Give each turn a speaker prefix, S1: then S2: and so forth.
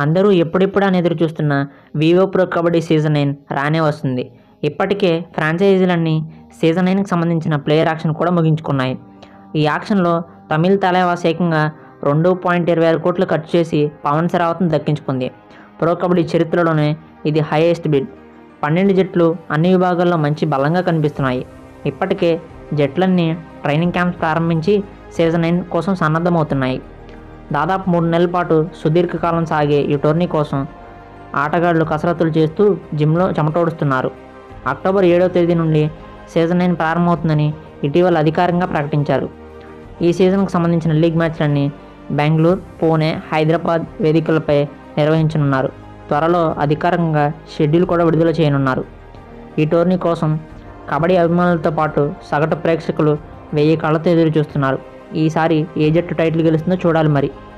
S1: అందరూ ఎప్పుడెప్పుడు అని ఎదురు చూస్తున్న Vivo pro Kabaddi season nine రానే వస్తుంది ఇప్పటికే ఫ్రాంచైజీలన్నీ సీజన్ నైన్కి సంబంధించిన ప్లేయర్ యాక్షన్ కూడా ముగించుకున్నాయి ఈ యాక్షన్లో తమిళ్ తలైవాస్ ఏకంగా రెండు పాయింట్ ఇరవై ఆరు కోట్లు ఖర్చు చేసి పవన్ సరావత్ను దక్కించుకుంది ప్రో కబడ్డీ చరిత్రలోనే ఇది హైయెస్ట్ బిడ్ పన్నెండు జట్లు అన్ని విభాగాల్లో మంచి బలంగా కనిపిస్తున్నాయి ఇప్పటికే జట్లన్నీ ట్రైనింగ్ క్యాంప్స్ ప్రారంభించి సీజన్ నైన్ కోసం సన్నద్ధమవుతున్నాయి దాదాపు మూడు నెలల పాటు సుదీర్ఘకాలం సాగే ఈ టోర్నీ కోసం ఆటగాళ్లు కసరత్తులు చేస్తూ జిమ్లో చెమటోడుస్తున్నారు అక్టోబర్ ఏడవ తేదీ నుండి సీజన్ నైన్ ప్రారంభమవుతుందని ఇటీవల అధికారికంగా ప్రకటించారు ఈ సీజన్కు సంబంధించిన లీగ్ మ్యాచ్లన్నీ బెంగళూరు పూణే హైదరాబాద్ వేదికలపై నిర్వహించనున్నారు త్వరలో అధికారికంగా షెడ్యూల్ కూడా విడుదల చేయనున్నారు ఈ టోర్నీ కోసం కబడ్డీ అభిమానులతో పాటు సగటు ప్రేక్షకులు వెయ్యి కళ్ళతో ఎదురు చూస్తున్నారు ఈసారి ఏ జట్టు టైటిల్ గెలుస్తుందో చూడాలి మరి